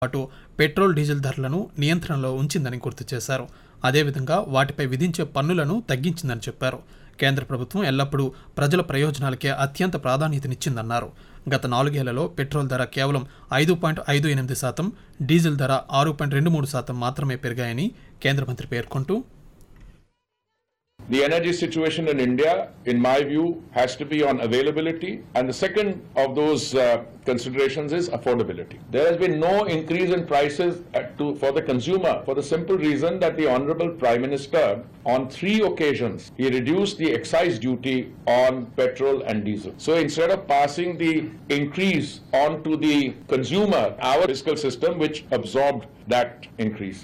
పాటు petrol diesel ధరలను నియంత్రణలో ఉంచిందని గుర్తు చేశారు అదేవిధంగా వాటిపై విధించే పన్నులను తగ్గించిందని చెప్పారు కేంద్ర ప్రభుత్వం ఎల్లప్పుడూ ప్రజల ప్రయోజనాలకే అత్యంత ప్రాధాన్యతనిచ్చిందన్నారు గత నాలుగేళ్లలో పెట్రోల్ ధర కేవలం ఐదు పాయింట్ ఐదు ఎనిమిది శాతం డీజిల్ ధర ఆరు పాయింట్ రెండు మూడు శాతం మాత్రమే పెరిగాయని కేంద్ర మంత్రి పేర్కొంటూ The energy situation in India, in my view, has to be on availability. And the second of those uh, considerations is affordability. There has been no increase in prices at to, for the consumer for the simple reason that the Honorable Prime Minister, on three occasions, he reduced the excise duty on petrol and diesel. So instead of passing the increase on to the consumer, our fiscal system, which absorbed that increase.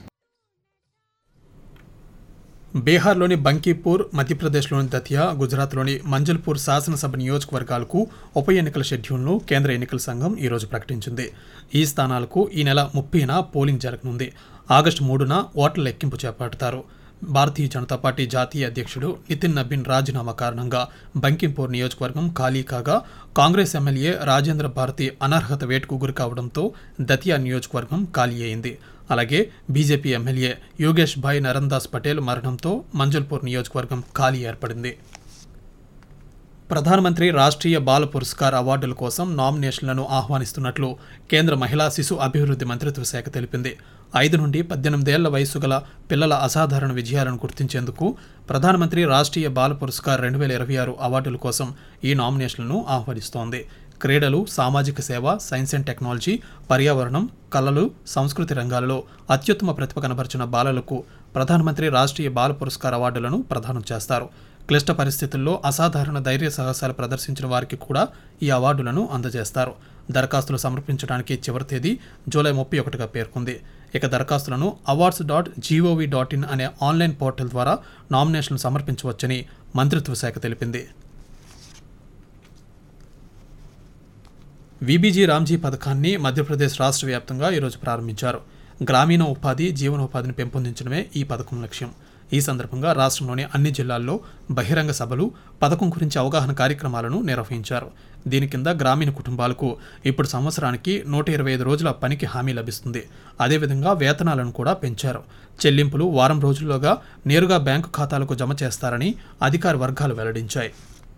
బీహార్లోని బంకీపూర్ మధ్యప్రదేశ్లోని దతియా గుజరాత్లోని మంజల్పూర్ శాసనసభ నియోజకవర్గాలకు ఉప ఎన్నికల షెడ్యూల్ను కేంద్ర ఎన్నికల సంఘం ఈరోజు ప్రకటించింది ఈ స్థానాలకు ఈ నెల ముప్పైన పోలింగ్ జరగనుంది ఆగస్టు మూడున ఓట్ల లెక్కింపు చేపడతారు భారతీయ జనతా పార్టీ జాతీయ అధ్యక్షుడు నితిన్ నబీన్ రాజీనామా కారణంగా బంకింపూర్ నియోజకవర్గం ఖాళీ కాగా కాంగ్రెస్ ఎమ్మెల్యే రాజేంద్ర భారతి అనర్హత వేటుకు గురి కావడంతో దతియా నియోజకవర్గం ఖాళీ అయింది అలాగే బీజేపీ ఎమ్మెల్యే యోగేష్ భాయ్ నరన్దాస్ పటేల్ మరణంతో మంజల్పూర్ నియోజకవర్గం ఖాళీ ఏర్పడింది ప్రధానమంత్రి రాష్ట్రీయ బాల పురస్కార్ అవార్డుల కోసం నామినేషన్లను ఆహ్వానిస్తున్నట్లు కేంద్ర మహిళా శిశు అభివృద్ధి మంత్రిత్వ శాఖ తెలిపింది ఐదు నుండి పద్దెనిమిదేళ్ల వయసు గల పిల్లల అసాధారణ విజయాలను గుర్తించేందుకు ప్రధానమంత్రి రాష్ట్రీయ బాల పురస్కార్ రెండు వేల ఇరవై ఆరు అవార్డుల కోసం ఈ నామినేషన్లను ఆహ్వానిస్తోంది క్రీడలు సామాజిక సేవ సైన్స్ అండ్ టెక్నాలజీ పర్యావరణం కళలు సంస్కృతి రంగాలలో అత్యుత్తమ ప్రతిభ కనబరిచిన బాలలకు ప్రధానమంత్రి రాష్ట్రీయ బాల పురస్కార్ అవార్డులను ప్రదానం చేస్తారు క్లిష్ట పరిస్థితుల్లో అసాధారణ ధైర్య సాహసాలు ప్రదర్శించిన వారికి కూడా ఈ అవార్డులను అందజేస్తారు దరఖాస్తులు సమర్పించడానికి చివరి తేదీ జూలై ముప్పై ఒకటిగా పేర్కొంది ఇక దరఖాస్తులను awards dot GOV dot in అనే ఆన్లైన్ పోర్టల్ ద్వారా నామినేషన్లు సమర్పించవచ్చని మంత్రిత్వ శాఖ తెలిపింది విబీజీ రామ్జీ పథకాన్ని మధ్యప్రదేశ్ రాష్ట్ర వ్యాప్తంగా ఈరోజు ప్రారంభించారు గ్రామీణ ఉపాధి జీవనోపాధిని పెంపొందించడమే ఈ పథకం లక్ష్యం ఈ సందర్భంగా రాష్ట్రంలోని అన్ని జిల్లాల్లో బహిరంగ సభలు పథకం గురించి అవగాహన కార్యక్రమాలను నిర్వహించారు దీని కింద గ్రామీణ కుటుంబాలకు ఇప్పుడు సంవత్సరానికి నూట ఇరవై ఐదు రోజుల పనికి హామీ లభిస్తుంది అదేవిధంగా వేతనాలను కూడా పెంచారు చెల్లింపులు వారం రోజుల్లోగా నేరుగా బ్యాంకు ఖాతాలకు జమ చేస్తారని అధికార వర్గాలు వెల్లడించాయి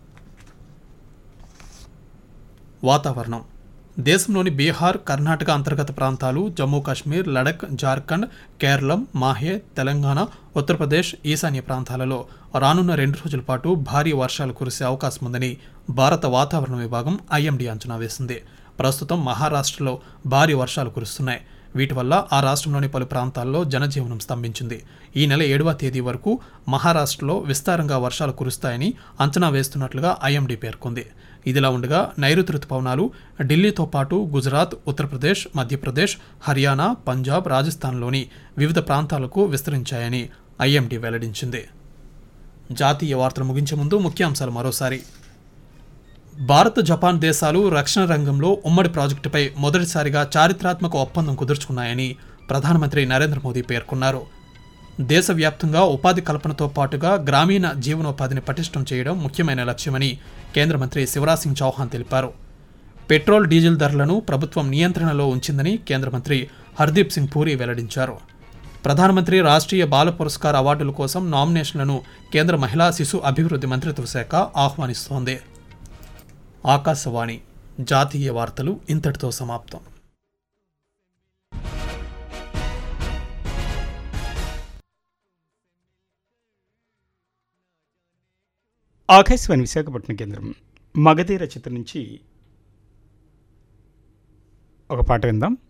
వాతావరణం దేశంలోని బీహార్ కర్ణాటక అంతర్గత ప్రాంతాలు జమ్మూ కాశ్మీర్ లడక్ జార్ఖండ్ కేరళం మాహే తెలంగాణ ఉత్తరప్రదేశ్ ఈశాన్య ప్రాంతాలలో రానున్న రెండు రోజుల పాటు భారీ వర్షాలు కురిసే అవకాశం ఉందని భారత వాతావరణ విభాగం ఐఎండీ అంచనా వేసింది ప్రస్తుతం మహారాష్ట్రలో భారీ వర్షాలు కురుస్తున్నాయి వీటి వల్ల ఆ రాష్ట్రంలోని పలు ప్రాంతాల్లో జనజీవనం స్తంభించింది ఈ నెల ఏడవ తేదీ వరకు మహారాష్ట్రలో విస్తారంగా వర్షాలు కురుస్తాయని అంచనా వేస్తున్నట్లుగా ఐఎండీ పేర్కొంది ఇదిలా ఉండగా నైరుతి రుతుపవనాలు ఢిల్లీతో పాటు గుజరాత్ ఉత్తరప్రదేశ్ మధ్యప్రదేశ్ హర్యానా పంజాబ్ రాజస్థాన్లోని వివిధ ప్రాంతాలకు విస్తరించాయని ఐఎండీ వెల్లడించింది జాతీయ వార్తలు ముగించే ముందు ముఖ్యాంశాలు మరోసారి భారత్ జపాన్ దేశాలు రక్షణ రంగంలో ఉమ్మడి ప్రాజెక్టుపై మొదటిసారిగా చారిత్రాత్మక ఒప్పందం కుదుర్చుకున్నాయని ప్రధానమంత్రి నరేంద్ర మోదీ పేర్కొన్నారు దేశవ్యాప్తంగా ఉపాధి కల్పనతో పాటుగా గ్రామీణ జీవనోపాధిని పటిష్టం చేయడం ముఖ్యమైన లక్ష్యమని కేంద్ర మంత్రి శివరాజ్ సింగ్ చౌహాన్ తెలిపారు పెట్రోల్ డీజిల్ ధరలను ప్రభుత్వం నియంత్రణలో ఉంచిందని కేంద్ర మంత్రి హర్దీప్ సింగ్ పూరి వెల్లడించారు ప్రధానమంత్రి రాష్ట్రీయ బాల పురస్కార్ అవార్డుల కోసం నామినేషన్లను కేంద్ర మహిళా శిశు అభివృద్ధి మంత్రిత్వ శాఖ ఆహ్వానిస్తోంది ఆకాశవాణి జాతీయ వార్తలు ఇంతటితో సమాప్తం ఆకాశవాణి విశాఖపట్నం కేంద్రం మగధీర చిత్రం నుంచి ఒక పాట విందాం